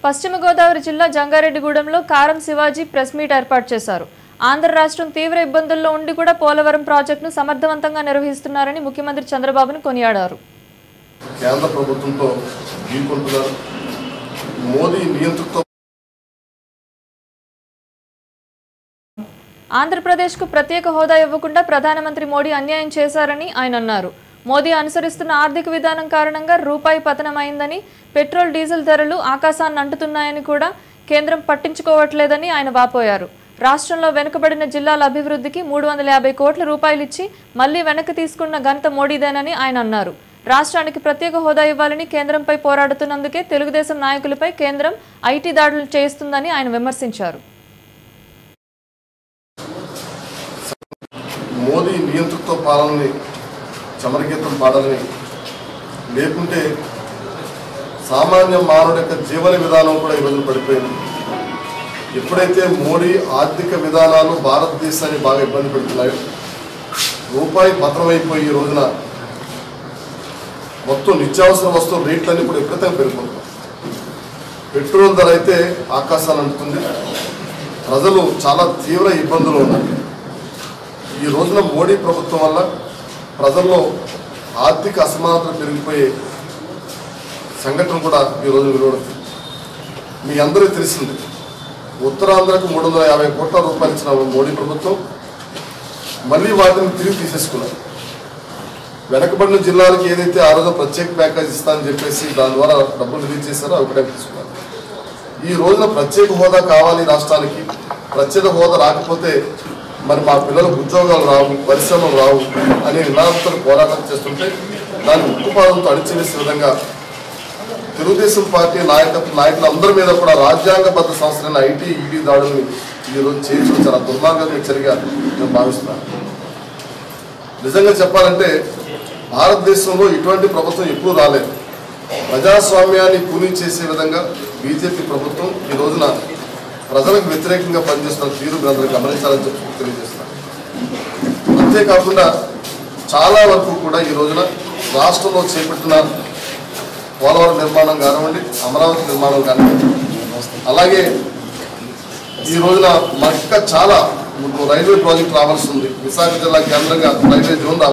పశ్చిమ గోదావరి జిల్లా జంగారెడ్డిగూడెంలో కారం శివాజీ ప్రెస్ మీట్ ఏర్పాటు చేశారు ఆంధ్ర రాష్ట్రం తీవ్ర ఇబ్బందుల్లో ఉండి కూడా పోలవరం ప్రాజెక్టును సమర్థవంతంగా నిర్వహిస్తున్నారని ముఖ్యమంత్రి చంద్రబాబును కొనియాడారు కేంద్ర ప్రభుత్వంతో ఢీకొంటున్నారు మోదీ నియంతృత్వ ఆంధ్రప్రదేశ్కు ప్రత్యేక హోదా ఇవ్వకుండా ప్రధానమంత్రి మోడీ అన్యాయం చేశారని ఆయన అన్నారు మోదీ అనుసరిస్తున్న ఆర్థిక విధానం కారణంగా రూపాయి పతనమైందని పెట్రోల్ డీజిల్ ధరలు ఆకాశాన్ని అంటుతున్నాయని కూడా కేంద్రం పట్టించుకోవట్లేదని ఆయన వాపోయారు రాష్ట్రంలో వెనుకబడిన జిల్లాల అభివృద్ధికి మూడు వందల యాభై కోట్ల రూపాయలు ఇచ్చి మళ్లీ వెనక్కి తీసుకున్న ఘనత మోడీదేనని ఆయన అన్నారు రాష్ట్రానికి ప్రత్యేక హోదా ఇవ్వాలని కేంద్రంపై పోరాడుతున్నందుకే తెలుగుదేశం నాయకులపై కేంద్రం ఐటీ దాడులు చేస్తుందని ఆయన విమర్శించారు మోదీ నియంతృత్వ పాలనని చమరగీతం పాడాలని లేకుంటే సామాన్య మానవుడి యొక్క జీవన విధానం కూడా ఈరోజు పడిపోయింది ఎప్పుడైతే మోడీ ఆర్థిక విధానాలు భారతదేశాన్ని బాగా ఇబ్బంది పెడుతున్నాయో రూపాయి భద్రమైపోయి ఈ రోజున మొత్తం నిత్యావసర వస్తువుల రేట్లన్నీ కూడా విపరీతంగా పెరిగిపోతున్నాయి పెట్రోల్ ధర అయితే ఆకాశాన్ని అంటుతుంది ప్రజలు చాలా తీవ్ర ఇబ్బందులు ఉన్నారు ఈ రోజున మోడీ ప్రభుత్వం వల్ల ప్రజల్లో ఆర్థిక అసమానతలు పెరిగిపోయే సంఘటన కూడా ఈ రోజు వెలువడుతుంది మీ అందరికీ తెలిసింది ఉత్తరాంధ్రకు మూడు వందల యాభై కోట్ల రూపాయలు ఇచ్చిన మోడీ ప్రభుత్వం మళ్ళీ వాటిని తిరిగి తీసేసుకున్నారు వెనకబడిన జిల్లాలకు ఏదైతే ఆ రోజు ప్రత్యేక ప్యాకేజ్ ఇస్తానని చెప్పేసి దాని ద్వారా డబ్బులు రిలీజ్ చేశారో అవి కూడా తీసుకున్నారు ఈ రోజున ప్రత్యేక హోదా కావాలి రాష్ట్రానికి ప్రత్యేక హోదా రాకపోతే మరి మా పిల్లలకు ఉద్యోగాలు రావు పరిశ్రమలు రావు అనే నినాదంతో పోరాటం చేస్తుంటే దాన్ని ఉక్కుపాదంతో అణిచివేసే విధంగా తెలుగుదేశం పార్టీ నాయకత్వ నాయకులందరి మీద కూడా రాజ్యాంగబద్ధ సంస్థలైన ఐటీ ఈడీ దాడుల్ని ఈరోజు చేయించడం చాలా దుర్మార్గంగా చర్యగా నేను భావిస్తున్నాను నిజంగా చెప్పాలంటే భారతదేశంలో ఇటువంటి ప్రభుత్వం ఎప్పుడూ రాలేదు ప్రజాస్వామ్యాన్ని కూలీ చేసే విధంగా బీజేపీ ప్రభుత్వం ఈ రోజున ప్రజలకు వ్యతిరేకంగా పనిచేస్తున్న తీరు మీరు అందరూ గమనించాలని చెప్పి తెలియజేస్తున్నాను అంతేకాకుండా చాలా వరకు కూడా ఈ రోజున రాష్ట్రంలో చేపట్టిన పోలవరం నిర్మాణం కానివ్వండి అమరావతి నిర్మాణం కానివ్వండి అలాగే ఈ రోజున మనకి ఇంకా చాలా రైల్వే ప్రాజెక్ట్ రావాల్సి ఉంది విశాఖ జిల్లా కేంద్రంగా రైల్వే జోన్ రావాలి